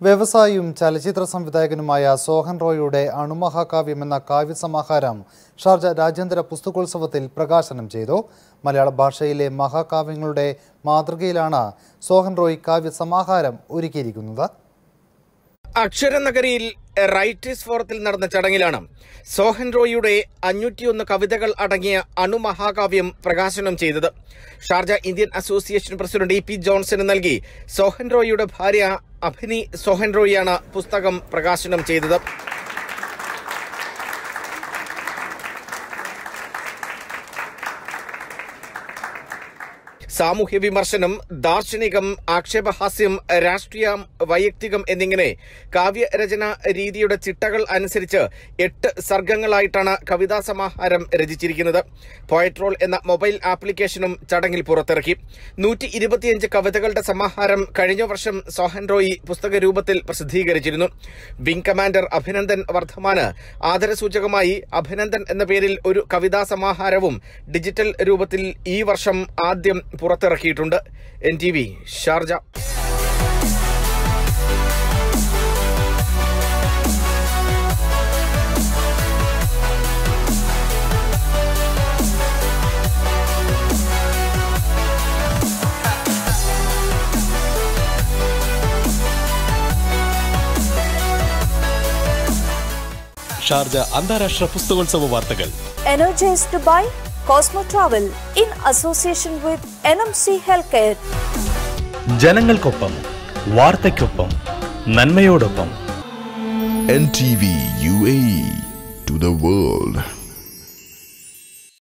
വ്യവസായിയും ചലച്ചിത്ര സംവിധായകനുമായ സോഹൻ റോയിയുടെ അണുമഹാകാവ്യം എന്ന കാവ്യസമാഹാരം ഷാർജ രാജ്യാന്തര പുസ്തകോത്സവത്തിൽ പ്രകാശനം ചെയ്തു മലയാള ഭാഷയിലെ മഹാകാവ്യങ്ങളുടെ മാതൃകയിലാണ് സോഹൻ റോയ് കാവ്യസമാഹാരം ഒരുക്കിയിരിക്കുന്നത് അക്ഷരനഗരിയിൽ റൈറ്റേഴ്സ് ഫോറത്തിൽ നടന്ന ചടങ്ങിലാണ് സോഹൻ റോയിയുടെ അഞ്ഞൂറ്റിയൊന്ന് കവിതകൾ അടങ്ങിയ അണുമഹാകാവ്യം പ്രകാശനം ചെയ്തത് Sharjah Indian association president E P ജോൺസന് നൽകി സോഹൻ റോയിയുടെ ഭാര്യ അഭിനി സോഹൻ റോയിയാണ് പുസ്തകം പ്രകാശനം ചെയ്തത് സാമൂഹ്യ വിമർശനം ദാർശനികം ആക്ഷേപഹാസ്യം രാഷ്ട്രീയം വൈയക്തികം എന്നിങ്ങനെ കാവ്യരചന രീതിയുടെ ചിട്ടകൾ അനുസരിച്ച് എട്ട് സർഗങ്ങളായിട്ടാണ് കവിതാ സമാഹാരം രചിച്ചിരിക്കുന്നത് പോയട്രോൾ എന്ന മൊബൈൽ ആപ്ലിക്കേഷനും ചടങ്ങിൽ പുറത്തിറക്കി നൂറ്റി ഇരുപത്തിയഞ്ച് കവിതകളുടെ സമാഹാരം കഴിഞ്ഞ വർഷം സോഹൻ റോയി പുസ്തക രൂപത്തിൽ പ്രസിദ്ധീകരിച്ചിരുന്നു വിംഗ് കമാൻഡർ അഭിനന്ദൻ വർദ്ധമാന് ആദരസൂചകമായി അഭിനന്ദൻ എന്ന പേരിൽ ഒരു കവിതാ സമാഹാരവും ഡിജിറ്റൽ രൂപത്തിൽ ഈ വർഷം ആദ്യം പുറത്തിറക്കിയിട്ടുണ്ട് N T V Sharjah Sharjah അന്താരാഷ്ട്ര പുസ്തകോത്സവ വാർത്തകൾ energized by Cosmo Travel in association with NMC Healthcare. ജനങ്ങൾക്കൊപ്പം വാർത്തയ്ക്കൊപ്പം നന്മയോടൊപ്പം NTV UAE to the world.